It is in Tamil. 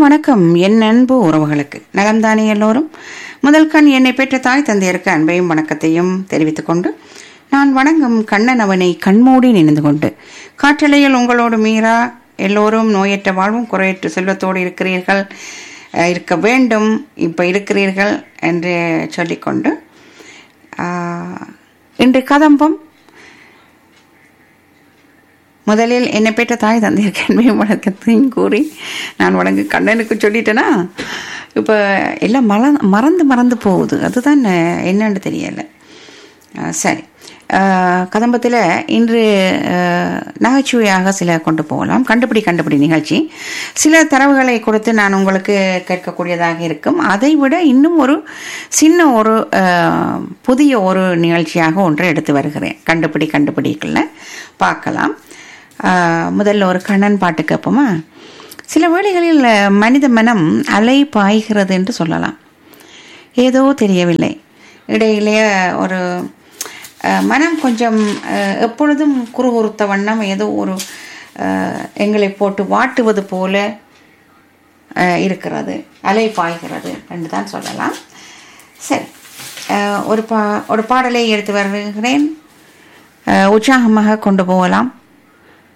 வணக்கம் என் அன்பு உறவுகளுக்கு நலம்தானே எல்லோரும் முதல் கண் என்னை பெற்ற தாய் தந்தையருக்கு அன்பையும் வணக்கத்தையும் தெரிவித்துக் கொண்டு நான் வணங்கும் கண்ணன் அவனை கண்மூடி நினைந்து கொண்டு காற்றலையில் உங்களோடு மீறா எல்லோரும் நோயற்ற வாழ்வும் குறையற்ற செல்வத்தோடு இருக்கிறீர்கள் அஹ், இருக்க வேண்டும் இப்போ இருக்கிறீர்கள் என்று சொல்லிக்கொண்டு ஆஹ், இன்று கதம்பம் முதலில் என்னை பெற்ற தாய் தந்தையருக்கு அன்பையும் வணக்கத்தையும் கூறி நான் வணங்கு கண்ணனுக்கு சொல்லிட்டேனா இப்போ எல்லாம் மற மறந்து மறந்து போகுது அதுதான் அஹ், என்னன்னு தெரியலை அஹ், சரி கதம்பத்தில் இன்று அஹ், நகைச்சுவையாக சில கொண்டு போகலாம் கண்டுபிடி கண்டுபிடி நிகழ்ச்சி சில தரவுகளை கொடுத்து நான் உங்களுக்கு கேட்கக்கூடியதாக இருக்கும் அதை விட இன்னும் ஒரு சின்ன ஒரு அஹ், புதிய ஒரு நிகழ்ச்சியாக ஒன்று எடுத்து வருகிறேன் கண்டுபிடி கண்டுபிடிக்கல பார்க்கலாம் ஆஹ் முதல்ல ஒரு கண்ணன் பாட்டு கேட்போமா சில வேளைகளில் மனித மனம் அலை பாய்கிறது என்று சொல்லலாம் ஏதோ தெரியவில்லை இடையிலே ஒரு ஆஹ் மனம் கொஞ்சம் ஆஹ் எப்பொழுதும் குறுகுறுத்த வண்ணம் ஏதோ ஒரு ஆஹ் எங்களை போட்டு வாட்டுவது போல ஆஹ் இருக்கிறது அலை பாய்கிறது என்று தான் சொல்லலாம் சரி ஆஹ் ஒரு பா ஒரு பாடலை எடுத்து வருகிறேன் ஆஹ் உற்சாகமாக கொண்டு போகலாம்